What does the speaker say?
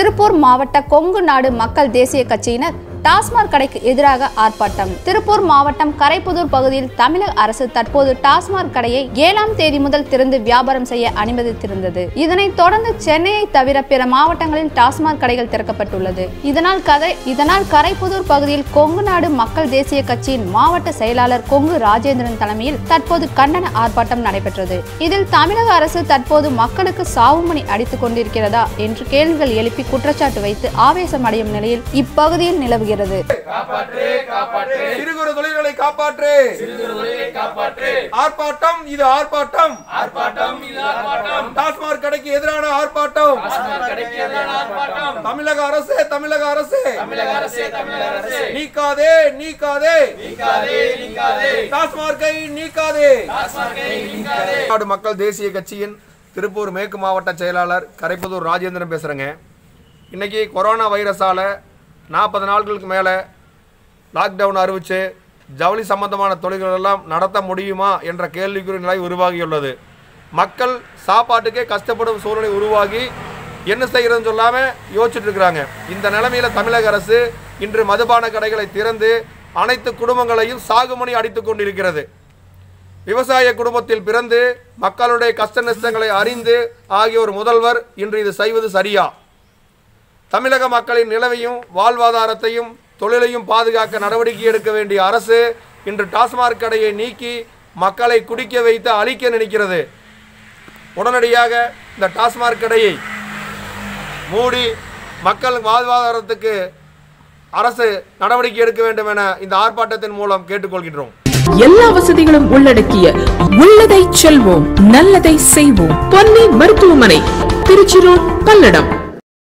திருப்பூர் மாவட்ட கொங்கு நாடு மக்கள் தேசிய கட்சியினர் டாஸ்மாக் கடைக்கு எதிராக ஆர்ப்பாட்டம் திருப்பூர் மாவட்டம் கரைப்புதூர் பகுதியில் தமிழக அரசு தற்போது டாஸ்மாக் கடையை ஏழாம் தேதி முதல் திறந்து வியாபாரம் செய்ய அனுமதித்திருந்தது இதனைத் தொடர்ந்து சென்னையை தவிர பிற மாவட்டங்களில் டாஸ்மாக் கடைகள் திறக்கப்பட்டுள்ளது இதனால் கதை இதனால் கரைப்புதூர் பகுதியில் கொங்கு நாடு மக்கள் தேசிய கட்சியின் மாவட்ட செயலாளர் கொங்கு ராஜேந்திரன் தலைமையில் தற்போது கண்டன ஆர்ப்பாட்டம் நடைபெற்றது இதில் தமிழக அரசு தற்போது மக்களுக்கு சாவுமணி அடித்துக் கொண்டிருக்கிறதா என்று கேள்விகள் எழுப்பி குற்றச்சாட்டு வைத்து ஆவேசமடையும் நிலையில் இப்பகுதியில் நிலவுகிறது சிறு குறு தொழில்களை காப்பாற்று ஆர்ப்பாட்டம் இது ஆர்ப்பாட்டம் டாஸ்மாக் கடைக்கு எதிரான ஆர்ப்பாட்டம் தமிழக அரசு தமிழக அரசு நீக்காதே நீக்காதே டாஸ்மார்க்கை நீக்காதே நாடு மக்கள் தேசிய கட்சியின் திருப்பூர் மேற்கு மாவட்ட செயலாளர் கரைப்புதூர் ராஜேந்திரன் பேசுகிறேங்க இன்னைக்கு கொரோனா வைரஸால நாற்பது நாட்களுக்கு மேலே லாக்டவுன் அறிவித்து ஜவுளி சம்பந்தமான தொழில்கள் எல்லாம் நடத்த முடியுமா என்ற கேள்விக்குறி நிலை உருவாகியுள்ளது மக்கள் சாப்பாட்டுக்கே கஷ்டப்படும் சூழ்நிலை உருவாகி என்ன செய்கிறதுன்னு சொல்லாமல் யோசிச்சுட்டு இருக்கிறாங்க இந்த நிலைமையில தமிழக அரசு இன்று மதுபான கடைகளை திறந்து அனைத்து குடும்பங்களையும் சாகுமணி அடித்துக் கொண்டிருக்கிறது விவசாய குடும்பத்தில் பிறந்து மக்களுடைய கஷ்ட நஷ்டங்களை அறிந்து ஆகிய ஒரு முதல்வர் இன்று இது செய்வது சரியா தமிழக மக்களின் நிலவையும் வாழ்வாதாரத்தையும் தொழிலையும் பாதுகாக்க நடவடிக்கை எடுக்க வேண்டிய அரசு இன்று டாஸ்மாக் கடையை நீக்கி மக்களை குடிக்க வைத்து அழிக்க நினைக்கிறது உடனடியாக இந்த டாஸ்மாக் கடையை மூடி மக்கள் வாழ்வாதாரத்துக்கு அரசு நடவடிக்கை எடுக்க வேண்டும் என இந்த ஆர்ப்பாட்டத்தின் மூலம் கேட்டுக்கொள்கின்றோம் எல்லா வசதிகளும் உள்ளடக்கிய உள்ளதை செல்வோம் நல்லதை செய்வோம் பொன்னி மருத்துவமனை திருச்சி ரோட் பல்லடம்